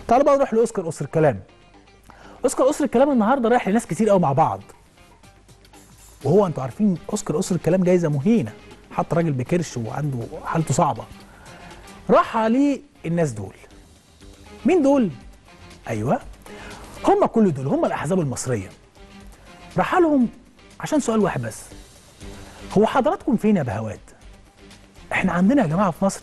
تعالوا بقى نروح لاوسكار اسر الكلام اوسكار اسر الكلام النهارده رايح لناس كتير قوي مع بعض وهو انتوا عارفين اوسكار اسر الكلام جايزه مهينه حط راجل بكرش وعنده حالته صعبه راح عليه الناس دول مين دول ايوه هم كل دول هم الاحزاب المصريه راح لهم عشان سؤال واحد بس هو حضراتكم فين يا بهوات احنا عندنا يا جماعه في مصر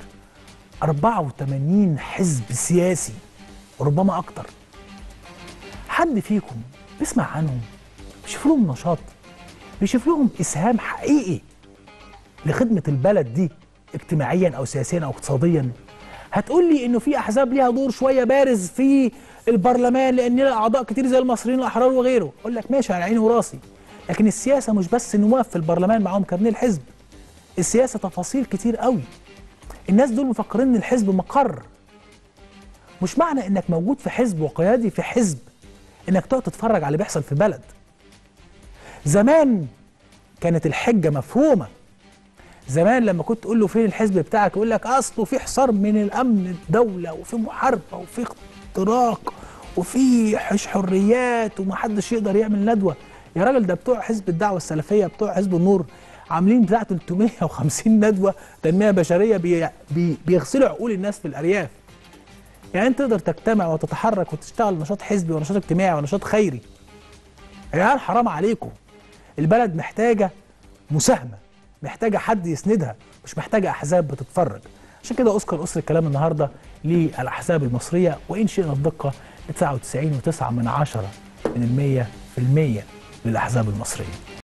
84 حزب سياسي وربما اكتر حد فيكم بيسمع عنهم بيشوف لهم نشاط بيشوف لهم اسهام حقيقي لخدمه البلد دي اجتماعيا او سياسيا او اقتصاديا هتقول لي انه في احزاب ليها دور شويه بارز في البرلمان لان لها اعضاء كتير زي المصريين الاحرار وغيره اقول لك ماشي على عيني وراسي لكن السياسه مش بس نواب في البرلمان معاهم كارنيه الحزب السياسه تفاصيل كتير قوي الناس دول مفكرين ان الحزب مقر مش معنى انك موجود في حزب وقيادي في حزب انك تقعد تتفرج على اللي بيحصل في البلد زمان كانت الحجه مفهومه زمان لما كنت تقول له فين الحزب بتاعك يقول لك اصله في حصار من الامن الدوله وفي محاربه وفي اختراق وفي حش حريات ومحدش يقدر يعمل ندوه يا راجل ده بتوع حزب الدعوه السلفيه بتوع حزب النور عاملين بتاع 350 ندوه تنميه بشريه بي بي بيغسلوا عقول الناس في الارياف يعني انت تقدر تجتمع وتتحرك وتشتغل نشاط حزبي ونشاط اجتماعي ونشاط خيري يا عيال حرام عليكم البلد محتاجه مساهمه محتاجه حد يسندها مش محتاجه احزاب بتتفرج عشان كده اذكر اسر الكلام النهارده للاحزاب المصريه وان شئنا الدقه ل 99.9 من عشرة من المية في المية للاحزاب المصريه